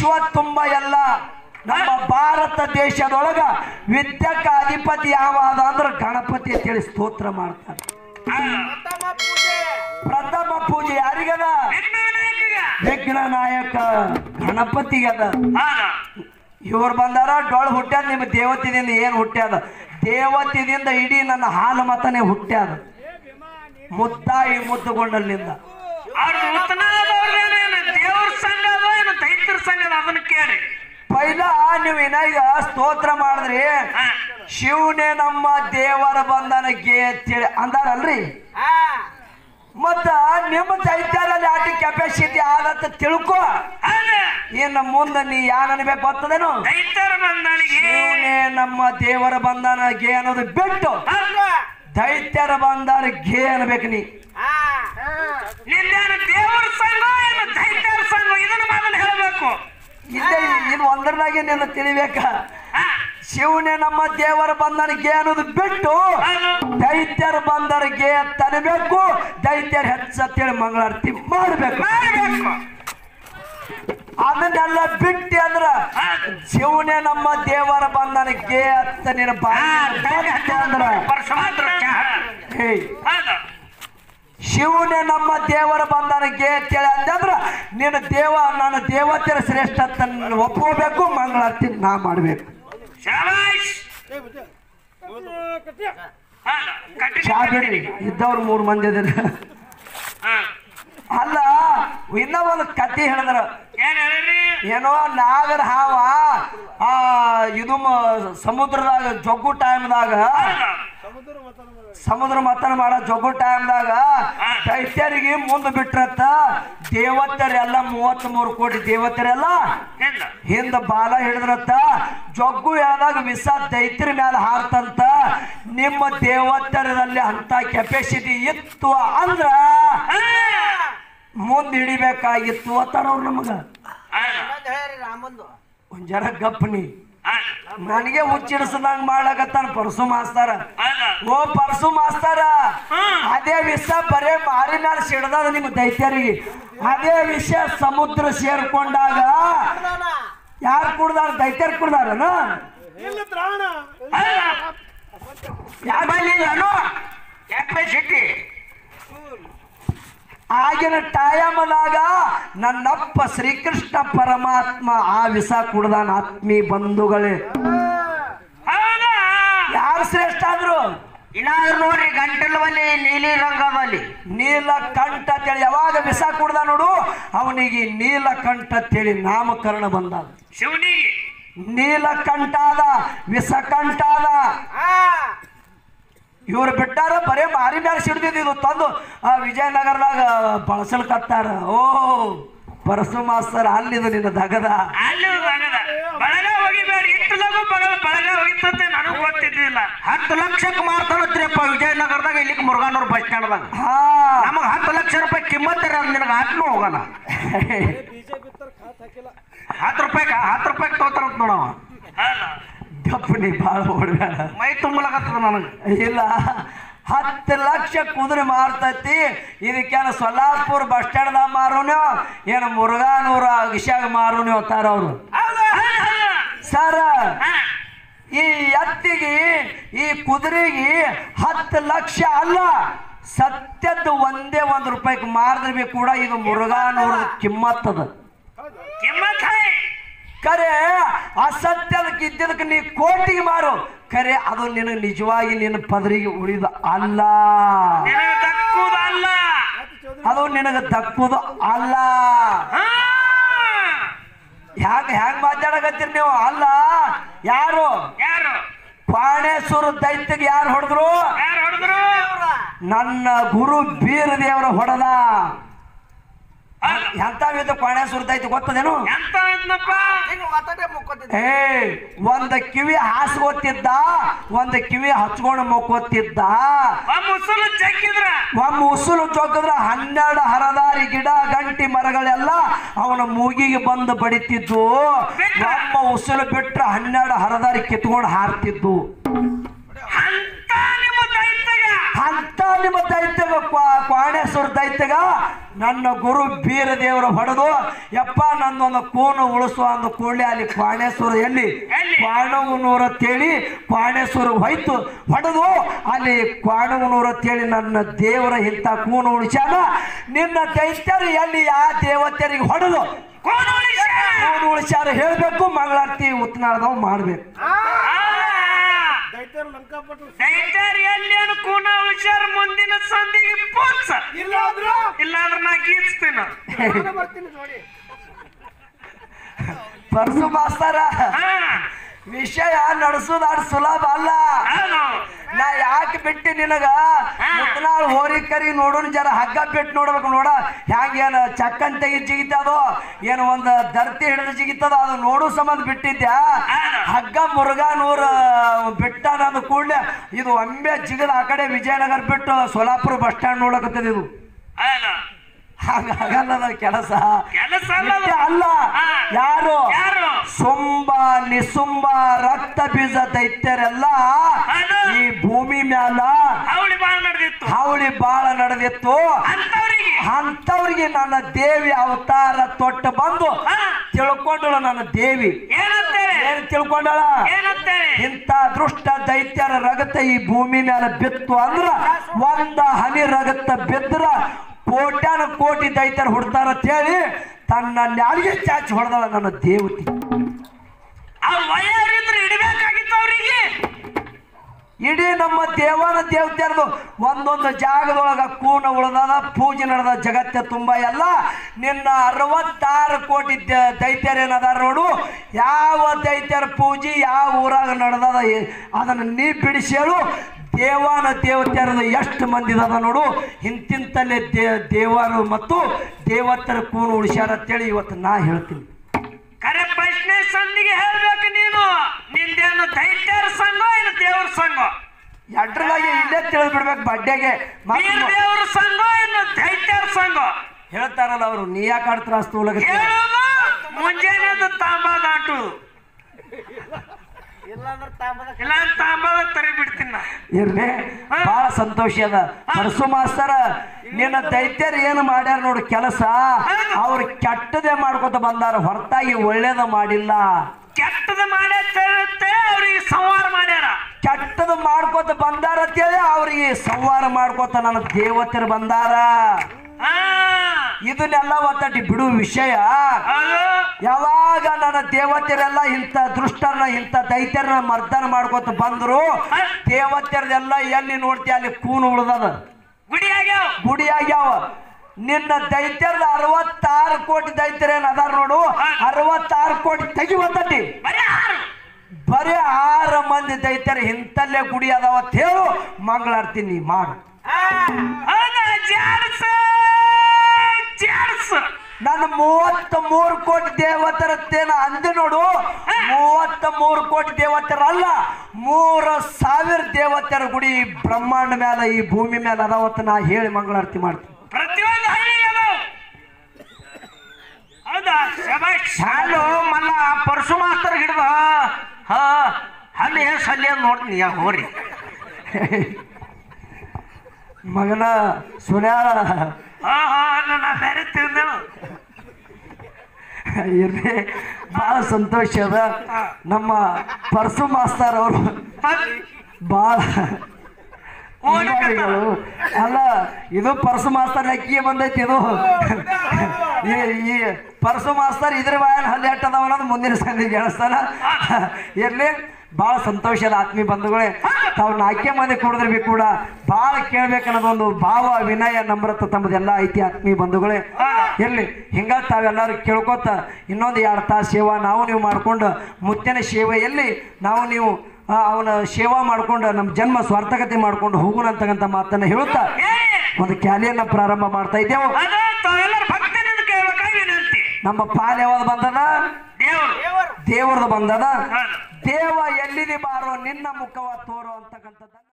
ವಿಶ್ವ ತುಂಬ ಎಲ್ಲ ನಮ್ಮ ಭಾರತ ದೇಶದೊಳಗ ವಿದ್ಯಕ್ಕ ಅಧಿಪತಿ ಯಾವ ಅದ ಅಂದ್ರೆ ಗಣಪತಿ ಅಂತೇಳಿ ಸ್ತೋತ್ರ ಮಾಡ್ತಾರೆ ಪ್ರಥಮ ಪೂಜೆ ಪ್ರಥಮ ಪೂಜೆ ಯಾರಿಗದ ವಿಘ್ನ ನಾಯಕ ಗಣಪತಿಗದ ಇವ್ರು ಬಂದಾರ ಡೊಳ್ ಹುಟ್ಟ್ಯಾದ ನಿಮ್ಮ ದೇವತೆದಿಂದ ಏನು ಹುಟ್ಟ್ಯಾದ ದೇವತೆದಿಂದ ಇಡೀ ನನ್ನ ಹಾಲು ಮತನೇ ಹುಟ್ಟ್ಯಾದ ಮುದ್ದಾಯಿ ಮುದ್ದುಗೊಂಡಲ್ಲಿಂದ ಅವ್ರದ್ದು ಉತ್ತನಾದವ್ರದೇನೇನು ದೇವ್ರ ಸಂಘ ಅದ ಏನು ದೈತ್ಯರ ಸಂಘ ಅದ ಅದನ್ನ ಕೇಳಿ ಪೈಲ ನೀವು ಏನಾಗ ಸ್ತೋತ್ರ ಮಾಡಿದ್ರಿ ಹಾ. ಶಿವನೇ ನಮ್ಮ ದೇವರ ಬಂಧನ ಗೇ ಅಂತೇಳಿ ಅಂದಾರಲ್ರಿ ಹಾ ಮತ್ತ ನಿಮ್ಮ ದೈತ್ಯರಲ್ಲಿ ಆಟ ಕೆಪಾಸಿಟಿ ಆದಂತ ತಿಳ್ಕೊ ಅದ ಇನ್ನು ಮುಂದೆ ನೀ ಯಾನ್ ಅನ್ಬೇಕು ಗೊತ್ತದೇನು ದೈತ್ಯರ ಬಂದನಿಗೆ ಶಿವನೇ ನಮ್ಮ ದೇವರ ಬಂಧನ ಗೇ ಅನ್ನೋದು ಬಿಟ್ಟು ದೈತ್ಯರ ಬಂದಾರ ಘೇ ಅನ್ಬೇಕು ನೀ ಹಾ ನಿಂದೇನು ದೇವರ ಸಂಘ ಏನು ದೈತ್ಯರ ಸಂಘ ಇದನ್ನ ಮೊದಲು ಹೇಳಬೇಕು ಇಲ್ಲೇ ಇನ್ನು ಒಂದರನಾಗೆ ನಿನ್ನ ತಿಳಿಬೇಕ ಹಾ ಶಿವನೇ ನಮ್ಮ ದೇವರ ಬಂಧನಕ್ಕೆ ಅನ್ನೋದು ಬಿಟ್ಟು ಅದು ದೈತ್ಯರ ಬಂದರಿಗೆ ತರಬೇಕು ದೈತ್ಯರ ಹೆಚ್ಚತ್ತೇಳಿ ಮಂಗಳಾರತಿ ಮಾಡಬೇಕು ಮಾಡಬೇಕು ಅದನ್ನೆಲ್ಲ ಬಿಟ್ಟಿ ಅಂದ್ರ ಶಿವನೇ ನಮ್ಮ ದೇವರ ಬಂಧನಕ್ಕೆ ಅಂತ ನಿನ್ನ ಬಾಯಿ ಬಂತು ಅಂದ್ರ ಪರಶುರಾತ್ರ ಏಯ್, ಹೌದು ಶಿವನೇ ನಮ್ಮ ದೇವರ ಬಂಧನಕ್ಕೆ ಅಂತೇಳಿ ಅಂದ್ರ ನಿನ್ನ ದೇವ ನನ್ನ ದೇವತೆಯ ಶ್ರೇಷ್ಠ ಅಂತ ಒಪ್ಕೋಬೇಕು ಮಂಗಳಾರತಿ ನಾ ಮಾಡ್ಬೇಕು ಶಾಬಾಷ್ ಹೌದು ಕಟ್ಟಿ ಚಾ ಬಿಡ್ರಿ ಇದ್ದವ್ರು ಮೂರು ಮಂದಿ ಇದ್ದೀರ ಹಾ ಅಲ್ಲ ಇನ್ನ ಒಂದು ಕತೆ ಹೇಳಿದ್ರ ಏನ್ ಹೇಳಿರಿ ಏನೋ ನಾಗರ ಹಾವ ಆ ಇದು ಮ- ಸಮುದ್ರದಾಗ ಜೊಗ್ಗು ಟೈಮ್ದಾಗ ಸಮುದ್ರ ಮತನ ಮಾಡೋ ಜೊಗ್ಗು ಟೈಮ್ದಾಗ ದೈತ್ಯರಿಗೆ ಮುಂದೆ ಬಿಟ್ರತ್ತ ದೇವತರೆಲ್ಲ ಮೂವತ್ತ್ ಮೂರು ಕೋಟಿ ದೇವತರೆಲ್ಲ ಎಂದ ಹಿಂದ ಬಾಲ ಹಿಡಿದ್ರತ್ತ ಜೊಗ್ಗು ಹೇಳಿದಾಗ ವಿಸ ದೈತ್ಯರ ಮೇಲೆ ಹಾರ್ತಂತ ನಿಮ್ಮ ದೇವತರದಲ್ಲಿ ಅಂತ ಕೆಪಾಸಿಟಿ ಇತ್ತು ಅಂದ್ರ ಮುಂದೆ ಹಿಡಿಬೇಕಾಗಿತ್ತು ಅಂತಾರ ಅವ್ರು ನಮಗ ಇನ್ನೊಂದ್ ಹೇಳ್ರಿ ರಾಮಂದು ಒಂದ್ ಜರ ಗಪ್ಪನಿ ನನಗೆ ಹುಚ್ಚಿಡಿಸದಂಗ ಮಾಡ್ಲಾಕತ್ತಾನ ಪರಸು ಮಾಸ್ತಾರ ಓ ಪರಸು ಮಾಸ್ತಾರ ಅದೇ ವಿಷ ಬರೇ ಮಾರಿ ಮೇಲೆ ಸಿಡ್ದದ ನಿಮ್ಮ ದೈತ್ಯರಿಗೆ ಅದೇ ವಿಷಯ ಸಮುದ್ರ ಸೇರ್ಕೊಂಡಾಗ ಯಾರು ಕುಡ್ದಾರ ದೈತ್ಯರು ಕುಡ್ದಾರನ ಕೆಪಾಸಿಟಿ ಆಗಿನ ಟೈಮದಾಗ ನನ್ನಪ್ಪ ಶ್ರೀಕೃಷ್ಣ ಪರಮಾತ್ಮ ಆ ವಿಷ ಕುಡ್ದಾನ ಆತ್ಮೀ ಬಂಧುಗಳೇ ಹೌದಾ ಯಾರು ಶ್ರೇಷ್ಠ ಆದ್ರು ಇನ್ನಾದ್ರೂ ನೋಡ್ರಿ ಗಂಟಲವಲ್ಲಿ ನೀಲಿ ರಂಗದಲ್ಲಿ ನೀಲಕಂಠ ಅಂತೇಳಿ ಯಾವಾಗ ವಿಷ ಕುಡ್ದ ನೋಡು ಅವನಿಗೆ ನೀಲಕಂಠ ಅಂತೇಳಿ ನಾಮಕರಣ ಬಂದ ಶಿವನಿಗೆ ನೀಲಕಂಠಾದ ವಿಷಕಂಠಾದ ಇವ್ರು ಬಿಟ್ಟಾರ ಬರೇ ಮಾರಿ ಮೇಲೆ ಸಿಡ್ದಿದ್ದು ಇದು ತಂದು ಆ ವಿಜಯನಗರದಾಗ ಬಳಸಲ್ಕತ್ತಾರ ಓ ಪರಸು ಮಾಸ್ತರ್ ಅಲ್ಲಿದು ನಿನ್ನ ದಗದ ಅಲ್ಲಿ ಆಗದ ಬಳಗ ಹೋಗಿಬೇಡ ಇಟ್ಟು ಲಗು ಬಗಳ ಬಳಗ ಹೋಗಿತ್ತಂತೆ ನನಗೆ ಗೊತ್ತಿದ್ದಿಲ್ಲ ಹತ್ತು ಲಕ್ಷಕ್ಕೆ ಮಾರ್ತಾನತ್ರಿಪ್ಪ ವಿಜಯನಗರದಾಗ ಇಲ್ಲಿಗೆ ಮುರುಗಾನೂರು ಬಸ್ ಸ್ಟ್ಯಾಂಡ್ದಾಗ ಹಾ ನಮಗೆ ಹತ್ತು ಲಕ್ಷ ರೂಪಾಯಿ ಕಿಮ್ಮತ್ ನಿನಗೆ ಹಾಕ್ನು ಹೋಗಲ್ಲ ಹತ್ತು ರೂಪಾಯಿ ಹತ್ತು ರೂಪಾಯಿ ತಗೋತಾರಂತ ನೋಡವ ಗಪ್ಪನಿ ಭಾಳ ಹೊಡ್ಬೇಡ ಮೈ ತುಂಬಲಕತ್ತದ ನನಗೆ ಇಲ್ಲ ಹತ್ತು ಲಕ್ಷ ಕುದುರೆ ಮಾರ್ತೈತಿ ಇದಕ್ಕೇನು ಸೊಲ್ಲಾಪುರ ಬಸ್ ಸ್ಟ್ಯಾಂಡ್ದಾಗ ಮಾರೋನು ಏನು ಮುರುಘಾನೂರ ವಿಷಾಗ ಮಾರೋನು ಅಂತಾರ ಅವರು ಸರ್ ಈ ಎತ್ತಿಗೆ ಈ ಕುದುರೆಗೆ ಹತ್ತು ಲಕ್ಷ ಅಲ್ಲ ಸತ್ಯದ ಒಂದೇ ಒಂದು ರೂಪಾಯಿಗೆ ಮಾರಿದ್ರೆ ಬಿ ಕೂಡ ಇದು ಮುರುಘಾನೂರದ ಕಿಮ್ಮತ್ತದ ಕಿಮ್ಮತ್ ಹೈ ಕರೆ ಅಸತ್ಯದಕ್ಕೆ ಇದ್ದಿದ್ದಕ್ಕೆ ನೀ ಕೋಟಿಗೆ ಮಾರು ಕರೆ ಅದು ನಿನಗೆ ನಿಜವಾಗಿ ನಿನ್ನ ಪದರಿಗೆ ಉಳಿದ ಅಲ್ಲ ನಿನಗೆ ದಕ್ಕುದಲ್ಲ ಅದು ನಿನಗೆ ದಕ್ಕುದು ಅಲ್ಲ ಹಾ. ಹ್ಯಾಂಗ ಹ್ಯಾಂಗ ಮಾತಾಡಕತ್ತೀರಿ ನೀವು ಅಲ್ಲ ಯಾರು ಯಾರು ಪಾಣೇಶ್ವರ ದೈತ್ಯಗೆ ಯಾರು ಹೊಡೆದ್ರು ಯಾರು ಹೊಡೆದ್ರು ನನ್ನ ಗುರು ಬೀರ ದೇವರ ಹೊಡೆದ ಎಂತ ವಿಧ ಪಾಣೇಶ್ವರ ದೈತ್ಯ ಗೊತ್ತದೇನು ಎಂತ ಇದ್ನಪ್ಪ ಹಿಂಗ ಮಾತಾಡೇ ಮುಕ್ಕೋತಿದ್ದೆ ಏ ಒಂದ ಕಿವಿ ಹಾಸ್ಕೊತಿದ್ದ ಒಂದ ಕಿವಿ ಹಚ್ಕೊಂಡು ಮುಕ್ಕೋತಿದ್ದ ಆ ಮುಸುಲು ಜಗ್ಗಿದ್ರ ಒಮ್ಮ ಉಸುಲು ಚೊಕ್ಕದ್ರ ಹನ್ನೆರಡು ಹರದಾರಿ ಗಿಡ ಗಂಟಿ ಮರಗಳೆಲ್ಲ ಅವನ ಮೂಗಿಗೆ ಬಂದು ಬಡಿತಿದ್ದು ಒಮ್ಮ ಉಸುಲು ಬಿಟ್ರೆ ಹನ್ನೆರಡು ಹರದಾರಿ ಕಿತ್ಕೊಂಡು ಹಾರ್ತಿದ್ದು ಅಂತ ನಿಮ್ಮ ದೈತ್ಯಗ ಅಂತ ನಿಮ್ಮ ದೈತ್ಯಗ ಕ್ವಾ- ಕ್ವಾಣೇಶ್ವರ ದೈತ್ಯಗ ನನ್ನ ಗುರು ಬೀರ ದೇವರು ಹೊಡೆದು ಯಪ್ಪ ನಂದೊಂದು ಕೂನು ಉಳಿಸುವ ಅಂದು ಕೂಡಲೇ ಅಲ್ಲಿ ಕ್ವಾಣೇಶ್ವರ ಎಲ್ಲಿ ಎಲ್ಲಿ? ಕ್ವಾಣಗುನೂರ ತೇಳಿ ಕ್ವಾಣೇಶ್ವರ ಹೋಯ್ತು ಹೊಡೆದು ಅಲ್ಲಿ ಕ್ವಾಣಗುನೂರ ತೇಳಿ ನನ್ನ ದೇವರ ಇಂಥ ಕೂನು ಉಳಿಸ್ಯಾನ ನಿನ್ನ ದೈತ್ಯರು ಎಲ್ಲಿ ಆ ದೇವತೆಯರಿಗೆ ಹೊಡೆದು ಕೋಣ ಉಳಿಸ್ಯಾನ. ಕೂನು ಉಳಿಸ್ಯಾರ ಹೇಳ್ಬೇಕು ಮಂಗಳಾರತಿ ಉತ್ನಾಳದವ್ ಮಾಡ್ಬೇಕು ದೈತ್ಯರು ಲಂಕಾಪಟ್ಟು ದೈತ್ಯರು ಎಲ್ಲೇನು ಕೂನ ಉಳಿಸ್ಯಾರ ಮುಂದಿನ ಸಂದಿಗೆ ಪೋಲ್ಸ ಇಲ್ಲ ಅಂದ್ರು ಇಲ್ಲಾಂದ್ರೆ ನಾ ಗೀಚ್ತೀನ ನಾನು ಬರ್ತೀನಿ ನೋಡಿ ಪರಸು ಮಾಸ್ತರ ಹಾ ವಿಷಯ ನಡೆಸೋದು ಅಷ್ಟು ಸುಲಭ ಅಲ್ಲ ಹೌದು ನಾ ಯಾಕೆ ಬಿಟ್ಟು ನಿನಗ ಮುತ್ತನಾಳ್ ಹೋರಿ ಕರಿ ನೋಡೋಣ ಜರ ಹಗ್ಗ ಬಿಟ್ಟು ನೋಡ್ಬೇಕು ನೋಡ ಹ್ಯಾಂಗ ಏನು ಚಕ್ಕನ್ ತೆಗಿ ಜಿಗಿತದೋ ಏನು ಒಂದು ದರ್ತಿ ಹಿಡಿದು ಜಿಗಿತದ ಅದು ನೋಡೋ ಸಂಬಂಧ ಬಿಟ್ಟಿದ್ಯಾ ಹಗ್ಗ ಮುರುಘಾ ನೂರ ಬಿಟ್ಟ ಅನ್ನೋದು ಕೂಡಲೇ ಇದು ಒಮ್ಮೆ ಜಿಗದ ಆ ಕಡೆ ವಿಜಯನಗರ ಬಿಟ್ಟು ಸೋಲಾಪುರ ಬಸ್ ಸ್ಟ್ಯಾಂಡ್ ನೋಡಕತ್ತದ ಇದು ಹೌದು ಹಂಗ ಆಗಲ್ಲದ ಕೆಲಸ ಕೆಲಸ ಅಲ್ಲ ಅದು. ಇಷ್ಟೇ ಅಲ್ಲ ಹಾ. ಯಾರು ಯಾರು ಸುಂಬ ನಿಸುಂಬ ರಕ್ತ ಬೀಜ ದೈತ್ಯರೆಲ್ಲ ಅದು. ಈ ಭೂಮಿ ಮ್ಯಾಲ ಅವಳಿ ಬಾಳ ನಡೆದಿತ್ತು ಹಾವಳಿ ಬಾಳ ನಡೆದಿತ್ತು ಅಂತವ್ರಿಗೆ ಅಂತವ್ರಿಗೆ ನನ್ನ ದೇವಿ ಅವತಾರ ತೊಟ್ಟು ಬಂದು ಹಾ ತಿಳ್ಕೊಂಡಳು ನನ್ನ ದೇವಿ ಏನಂತೇಳಿ ಏನ್ ತಿಳ್ಕೊಂಡಳ ಏನಂತೇಳಿ ಇಂಥ ದೃಷ್ಟ ದೈತ್ಯರ ರಗತ ಈ ಭೂಮಿ ಮೇಲೆ ಬಿತ್ತು ಅಂದ್ರ ಒಂದ ಹನಿ ರಗತ ಬಿದ್ರ ಕೋಟ್ಯಾನ ಕೋಟಿ ದೈತ್ಯರು ಹುಡ್ತಾರ ಅಂತ ಹೇಳಿ ತನ್ನ ನಾಲಿಗೆ ಚಾಚಿ ಹೊಡೆದಳ ನನ್ನ ದೇವತಿ ಆ ವಯರಿದ್ರೆ ಇಡಬೇಕಾಗಿತ್ತು ಅವ್ರಿಗೆ ಇಡೀ ನಮ್ಮ ದೇವನ ದೇವತೆಯರದು ಒಂದೊಂದು ಜಾಗದೊಳಗ ಕೂನ ಉಳ್ದದ ಪೂಜೆ ನಡೆದ ಜಗತ್ತ ತುಂಬ ಎಲ್ಲ ನಿನ್ನ ಅರವತ್ತಾರು ಕೋಟಿ ದ- ದೈತ್ಯರೇನದಾರ ನೋಡು ಯಾವ ದೈತ್ಯರ ಪೂಜೆ ಯಾವ ಊರಾಗ ನಡೆದದ ಎ- ಅದನ್ನ ನೀ ಬಿಡಿಸಿ ಹೇಳು ದೇವಾನ ದೇವತೆಯರದು ಎಷ್ಟು ಮಂದಿ ಅದ ನೋಡು ಇಂತಿಂತಲ್ಲೇ ದೇ ದೇವರು ಮತ್ತು ದೇವತರ ಕೂನು ಉಳಿಸ್ಯಾರ ಅಂತೇಳಿ ಇವತ್ತು ನಾ ಹೇಳ್ತೀನಿ ಕರೆ ಪ್ರಶ್ನೆ ಸಂದಿಗೆ ಹೇಳ್ಬೇಕು ನೀನು ನಿಂದೇನು ದೈತ್ಯರ ಸಂಘ ಏನು ದೇವ್ರ ಸಂಘ ಎಡ್ರದಾಗಿ ಇಲ್ಲೇ ತಿಳಿದು ಬಿಡ್ಬೇಕು ಬಡ್ಡೆಗೆ ವೀರ ಮತ್ತೆ ದೇವ್ರ ಸಂಘ ಏನು ದೈತ್ಯರ ಸಂಘ ಹೇಳ್ತಾರಲ್ಲ ಅವರು ನೀ ಯಾಕೆ ಆಡ್ತಾರ ಅಷ್ಟು ಉಲಗತ್ತೆ ಹೇಳೋದು ಮುಂಜಾನೆ ತಾಂಬ ದಾಟು ಇಲ್ಲ ಅಂದ್ರೆ ತಾಂಬದ ಇಲ್ಲ ತಾಂಬದ ತರಿ ಬಿಡ್ತೀನಿ ನಾ ಇರ್ಲಿ ಬಹಳ ಸಂತೋಷ ಅದ ಪರಸು ಮಾಸ್ತರ ನಿನ್ನ ದೈತ್ಯರು ಏನು ಮಾಡ್ಯಾರ ನೋಡು ಕೆಲಸ ಅವ್ರು ಕೆಟ್ಟದೇ ಮಾಡ್ಕೊತ ಬಂದಾರ ಹೊರತಾಗಿ ಒಳ್ಳೇದ ಮಾಡಿಲ್ಲ ಕೆಟ್ಟದ ಮಾಡೇ ತರುತ್ತೆ ಅವ್ರಿಗೆ ಸಂಹಾರ ಮಾಡ್ಯಾರ ಕೆಟ್ಟದ ಮಾಡ್ಕೊತ ಬಂದಾರ ಅಂತೇಳಿ ಅವ್ರಿಗೆ ಸಂವಾರ ಮಾಡ್ಕೊತ ನನ್ನ ದೇವತರು ಬಂದಾರ ಹಾ ಇದನ್ನೆಲ್ಲ ಒತ್ತಟಿ ಬಿಡು ವಿಷಯ ಹೌದು ಯಾವಾಗ ನನ್ನ ದೇವತೆರೆಲ್ಲ ಇಂಥ ದುಷ್ಟರನ್ನ ಇಂಥ ದೈತ್ಯರನ್ನ ಮರ್ದನ ಮಾಡ್ಕೊತ ಬಂದ್ರು ದೇವತೆರದೆಲ್ಲ ಎಲ್ಲಿ ನೋಡ್ತೀಯ ಅಲ್ಲಿ ಕೂನು ಉಳ್ದದ ಗುಡಿ ಆಗ್ಯಾವ ಗುಡಿ ಆಗ್ಯಾವ ನಿನ್ನ ದೈತ್ಯರದ ಅರವತ್ತಾರು ಕೋಟಿ ದೈತ್ಯರೇನ್ ಅದಾರ ನೋಡು ಅರವತ್ತಾರು ಕೋಟಿ ತೆಗಿ ಬಂದಟಿ ಬರೀ ಆರು ಬರೀ ಆರು ಮಂದಿ ದೈತ್ಯರ ಇಂತಲ್ಲೇ ಗುಡಿ ಅದಾವ ಅಂತ ಹೇಳು ಮಂಗಳಾರತಿ ನೀ ಮಾಡು ಹೌದಾ ಜಾಡ್ಸ ಜಾಡ್ಸ ನನ್ನ ಮೂವತ್ತ ಮೂರು ಕೋಟಿ ದೇವತರತ್ತೇನ ಅಂದೆ ನೋಡು ಮೂವತ್ತ ಮೂರು ಕೋಟಿ ದೇವತರ ಅಲ್ಲ ಮೂರು ಸಾವಿರ ದೇವತರ ಗುಡಿ ಈ ಬ್ರಹ್ಮಾಂಡ ಮೇಲೆ ಈ ಭೂಮಿ ಮೇಲೆ ಅದಾವತ್ತ ನಾ ಹೇಳಿ ಮಂಗಳಾರತಿ ಮಾಡ್ತೀನಿ ಪ್ರತಿಯೊಂದು ಹಳ್ಳಿ ಅದಾವ ಹೌದಾ ಶಬಾಷ್ ಶಾಲು ಮಲ್ಲ ಪರಶು ಮಾಸ್ತರ್ ಹಿಡ್ದ ಹಾ ಅಲ್ಲಿ ಏನ್ ಸಲ್ಲಿ ಅಂತ ನೋಡ್ತೀನಿ ಯಾ ಹೋರಿ ಮಗನ ಸುನ್ಯಾಳ ಹಾ ಹಾ ಅಲ್ಲ ನಾ ಬೇರೆ ತಿಂದೇನು ಇರ್ಲಿ ಬಹಳ ಸಂತೋಷ ಅದ ನಮ್ಮ ಪರಸು ಮಾಸ್ತರ್ ಅವರು ಬಹಳ ಅಭಿಮಾನಿಗಳು. ಅಲ್ಲ ಇದು ಪರಸು ಮಾಸ್ತರ್ ಲೆಕ್ಕಿಗೆ ಬಂದೈತಿ ಇದು ಈ ಈ ಪರಸು ಮಾಸ್ತರ್ ಇದ್ರ ಬಾಯನ್ ಹಲ್ಲಿ ಅಟ್ಟದವ ಅನ್ನೋದು ಮುಂದಿನ ಸಂದಿಗೆ ಹೇಳಿಸ್ತಾನ ಇರ್ಲಿ ಭಾಳ ಸಂತೋಷದ ಆತ್ಮೀಯ ಬಂಧುಗಳೇ ತಾವು ನಾಲ್ಕೇ ಮಂದಿ ಕುಡಿದ್ರಿ ಕೂಡ ಭಾಳ ಕೇಳ್ಬೇಕನ್ನೋದೊಂದು ಭಾವ ವಿನಯ ನಮ್ರತ ತಮ್ಮದೆಲ್ಲ ಐತಿ ಆತ್ಮೀಯ ಬಂಧುಗಳೇ ಇರ್ಲಿ ಹಿಂಗ ತಾವೆಲ್ಲರೂ ಕೇಳ್ಕೊತ ಇನ್ನೊಂದು ಎರಡು ತಾಸು ಸೇವಾ ನಾವು ನೀವು ಮಾಡ್ಕೊಂಡು ಮುತ್ತಿನ ಸೇವೆಯಲ್ಲಿ ನಾವು ನೀವು ಆ, ಅವನ ಸೇವಾ ಮಾಡ್ಕೊಂಡು ನಮ್ಮ ಜನ್ಮ ಸ್ವಾರ್ಥಕತೆ ಮಾಡ್ಕೊಂಡು ಹೋಗೋಣ ಅಂತಕ್ಕಂಥ ಮಾತನ್ನ ಹೇಳುತ್ತಾ ಏ ಒಂದು ಕ್ಯಾಲಿಯನ್ನ ಪ್ರಾರಂಭ ಮಾಡ್ತಾ ಇದ್ದೇವೆ ಅದು ತಾವೆಲ್ಲರ ಭಕ್ತನಿಂದ ಕೇಳ್ಬೇಕಾಗಿ ವಿನಂತಿ ನಮ್ಮ ಪಾಲ್ ಯಾವ್ದು ಬಂದದ ದೇವರು ದೇವ್ರದ್ದು ಬಂದದ ಹೌದು ದೇವ ಎಲ್ಲಿದೆ ಬಾರೋ ನಿನ್ನ ಮುಖವ ತೋರೋ ಅಂತಕ್ಕಂಥದ್ದು